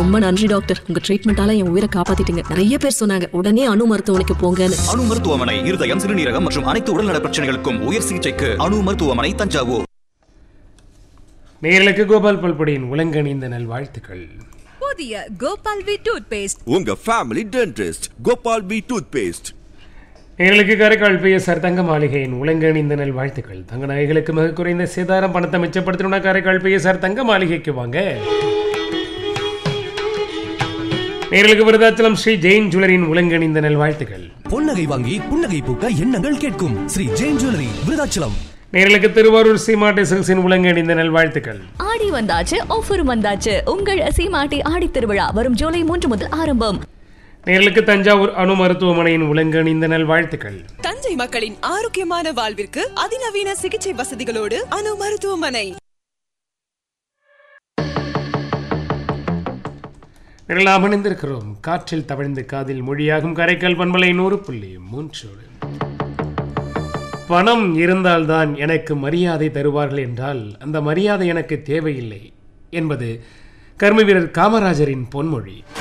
ரொம்ப நன்றி டாக்டர் உங்க ட்ரீட்மெண்டால என் உயிரை காப்பாத்திட்டீங்க நிறைய பேர் சொன்னாங்க உடனே அணு மருத்துவமனைக்கு போங்கன்னு அணு மருத்துவமனை இருதயம் சிறுநீரகம் மற்றும் அனைத்து உடல்நல பிரச்சனைகளுக்கும் உயர் சிகிச்சைக்கு அணு மருத்துவமனை தஞ்சாவூர் நேர்களுக்கு கோபால் பல்பொடியின் உலங்கணிந்த நல்வாழ்த்துக்கள் புதிய கோபால் வி டூத் பேஸ்ட் உங்க family dentist Gopal P toothpaste நேர்களுக்கு காரைக்கால் பிஎஸ்ஆர் தங்க மாளிகையின் உலங்கணிந்த நல்வாழ்த்துக்கள் தங்க நகைகளுக்கு மிக குறைந்த சேதாரம் பணத்தை மிச்சப்படுத்தணும்னா காரைக்கால் பிஎஸ்ஆர் தங்க மாளிகைக்கு வாங்க நேர்களுக்கு விருதாச்சலம் ஸ்ரீ ஜெயின் ஜுவலரின் உலங்கணிந்த நல்வாழ்த்துக்கள் பொன்னகை வாங்கி புன்னகை பூக்க எண்ணங்கள் கேட்கும் ஸ்ரீ ஜெயின் ஜுவல்லரி விருதாச்சலம் நேர்களுக்கு திருவாரூர் சீமாட்டி சில்க்ஸின் உலங்கணிந்த நல்வாழ்த்துக்கள் ஆடி வந்தாச்சு ஆஃபரும் வந்தாச்சு உங்கள் சீமாட்டி ஆடி திருவிழா வரும் ஜூலை மூன்று முதல் ஆரம்பம் நேர்களுக்கு தஞ்சாவூர் அணு மருத்துவமனையின் உலங்கணிந்த நல்வாழ்த்துக்கள் தஞ்சை மக்களின் ஆரோக்கியமான வாழ்விற்கு அதிநவீன சிகிச்சை வசதிகளோடு அணு மருத்துவமனை நிரலாம் அணிந்திருக்கிறோம் காற்றில் தவழ்ந்து காதில் மொழியாகும் கரைக்கல் பண்பலை நூறு புள்ளி மூன்றோடு பணம் இருந்தால்தான் எனக்கு மரியாதை தருவார்கள் என்றால் அந்த மரியாதை எனக்கு தேவையில்லை என்பது கர்ம வீரர் காமராஜரின் பொன்மொழி